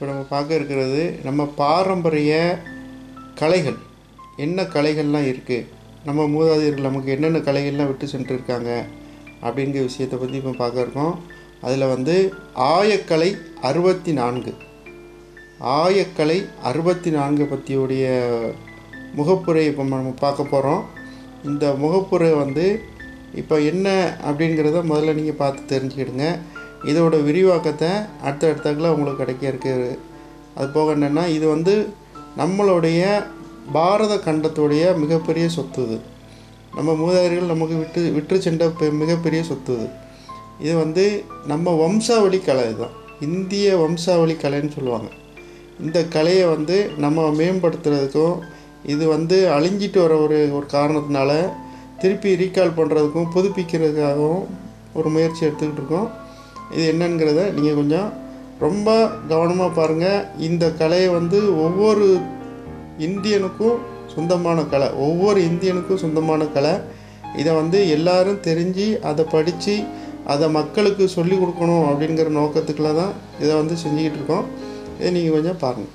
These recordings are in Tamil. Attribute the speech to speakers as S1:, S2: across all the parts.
S1: இப்போ நம்ம பார்க்க இருக்கிறது நம்ம பாரம்பரிய கலைகள் என்ன கலைகள்லாம் இருக்குது நம்ம மூதாதையர்கள் நமக்கு என்னென்ன கலைகள்லாம் விட்டு சென்றிருக்காங்க அப்படிங்கிற விஷயத்தை பற்றி இப்போ பார்க்க இருக்கோம் அதில் வந்து ஆயக்கலை அறுபத்தி நான்கு ஆயக்கலை அறுபத்தி நான்கு பற்றியுடைய முகப்புரை இப்போ நம்ம பார்க்க போகிறோம் இந்த முகப்புரை வந்து இப்போ என்ன அப்படிங்கிறத முதல்ல நீங்கள் பார்த்து தெரிஞ்சுக்கிடுங்க இதோட விரிவாக்கத்தை அடுத்த அடுத்தாக்கில் உங்களுக்கு கிடைக்க இருக்குது அது போக என்னென்னா இது வந்து நம்மளுடைய பாரத கண்டத்துடைய மிகப்பெரிய சொத்து இது நம்ம மூதாதையர்கள் நமக்கு விட்டு விட்டு சென்ற பெ- மிகப்பெரிய சொத்து இது இது வந்து நம்ம வம்சாவளி கலை இதுதான் இந்திய வம்சாவளி கலைன்னு சொல்லுவாங்க இந்த கலையை வந்து நம்ம மேம்படுத்துறதுக்கும் இது வந்து அழிஞ்சிட்டு வர ஒரு ஒரு காரணத்தினால திருப்பி ரீகால் பண்ணுறதுக்கும் புதுப்பிக்கிறதுக்காகவும் ஒரு முயற்சி எடுத்துக்கிட்டு இருக்கோம் இது என்னங்கிறத நீங்கள் கொஞ்சம் ரொம்ப கவனமாக பாருங்கள் இந்த கலையை வந்து ஒவ்வொரு இந்தியனுக்கும் சொந்தமான கலை ஒவ்வொரு இந்தியனுக்கும் சொந்தமான கலை இதை வந்து எல்லாரும் தெரிஞ்சு அதை படித்து அதை மக்களுக்கு சொல்லி கொடுக்கணும் அப்படிங்கிற நோக்கத்துக்குள்ள தான் இதை வந்து செஞ்சுக்கிட்டு இருக்கோம் இதை நீங்கள் கொஞ்சம் பாருங்கள்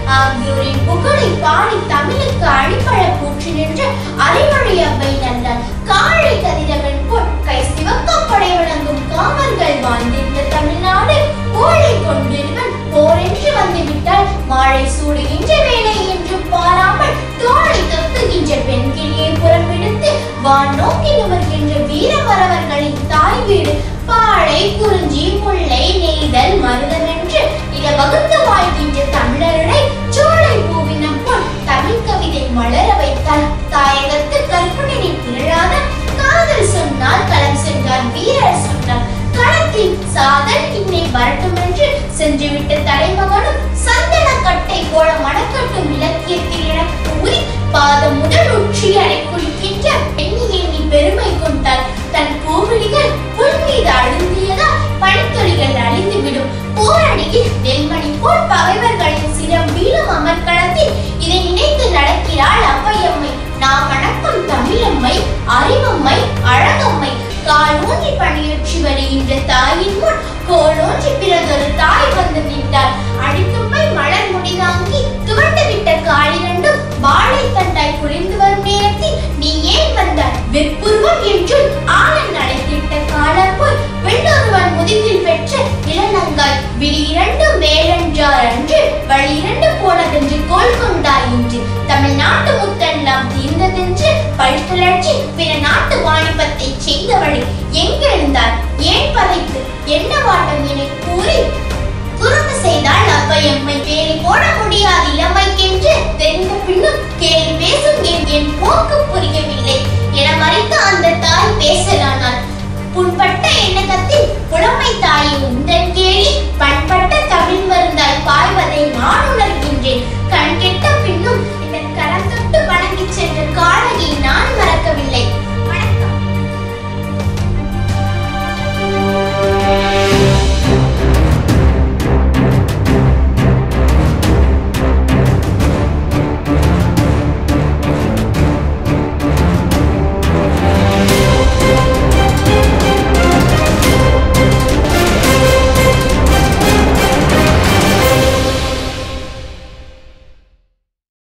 S2: ஆகியோரின் புகழை பாடி தமிழுக்கு அடிப்படை போற்றி நின்ற அறிவழி அவ்வை நல்லார் காழை கதிரவன் போல் கை சிவக்க படை வழங்கும் காமர்கள் வாழ்ந்திருந்த தமிழ்நாடு ஓலை கொண்டிருவன் போரென்று வந்துவிட்டால் மாலை சூடுகின்ற வேலை என்று பாராமல் தோளை தப்புகின்ற பெண்கிளியை புறப்பிடித்து வான் நோக்கி நிமிர்கின்ற வீரமரவர்களின் தாய் வீடு பாழை குறிஞ்சி முல்லை நெய்தல் மருதம் என்று இட வகுத்து வாழ்கின்ற தமிழர்களை சோலை பூவினம் போல் தமிழ் கவிதை மலர வைத்தார் தாயகத்து கற்பனை திரளாத காதல் சொன்னால் களம் சென்றார் வீரர் சொன்னார் களத்தில் சாதல் இன்னை வரட்டும் என்று சென்றுவிட்ட தலைமகனும் சந்தன கட்டை போல மணக்கட்டும் இலக்கியத்தில் எனக்கு கூறி பாதம் முதல் உச்சி அடை குளிக்கின்ற பெண்ணி எண்ணி பெருமை கொண்டாள் தன் பூவிழிகள் புல் மீது அழுந்தியதால் பனித்துளிகள் அழிந்துவிடும் போரணியில் நெல்மணி போல் பகைவர்களின் சிரம் வீழும் அமர்க்களத்தில் இதை நினைத்து நடக்கிறாள் அவ்வையம்மை நாம் வணக்கம் தமிழம்மை அறிவம்மை அழகம்மை கால் ஊன்றி பணியாற்றி வருகின்ற தாயின் முன் கோலோன்றி பிறதொரு தாய் வந்து நின்றாள் அடித்தும்பை மலர் முடிதாங்கி துவண்டு விட்ட காலிரண்டும் வாழை தண்டாய் குளிர்ந்து வரும் நேரத்தில் நீ ஏன் வந்தாய் வெப்புருவம் என்றும் ஆளன் அழைத்திட்ட காலர் போய் வெள்ளொருவன் முதுகில் பெற்ற இளநங்காய் விழி இரண்டும் வேலென்றார் அன்று வழி இரண்டு போனதென்று கோல் கொண்டாய் இன்று தமிழ்நாட்டு முத்தெல்லாம் தீர்ந்ததென்று பழுத்தலர்ச்சி பிற நாட்டு வாணிபத்தை செய்தவளை எங்கெழுந்தார் ஏன் பதைத்து என்ன வாட்டம் என கூறி குறும்பு செய்தால் அவ்வையம்மை வேலை போட முடியாது இளமைக்கென்று தெரிந்த பின்னும் கேள்வி பேசும் என் என் போக்கு புரியவில்லை என மறைத்து அந்த தாய் பேசலானாள் புண்பட்ட எண்ணகத்தில் புலமை தாயை உந்த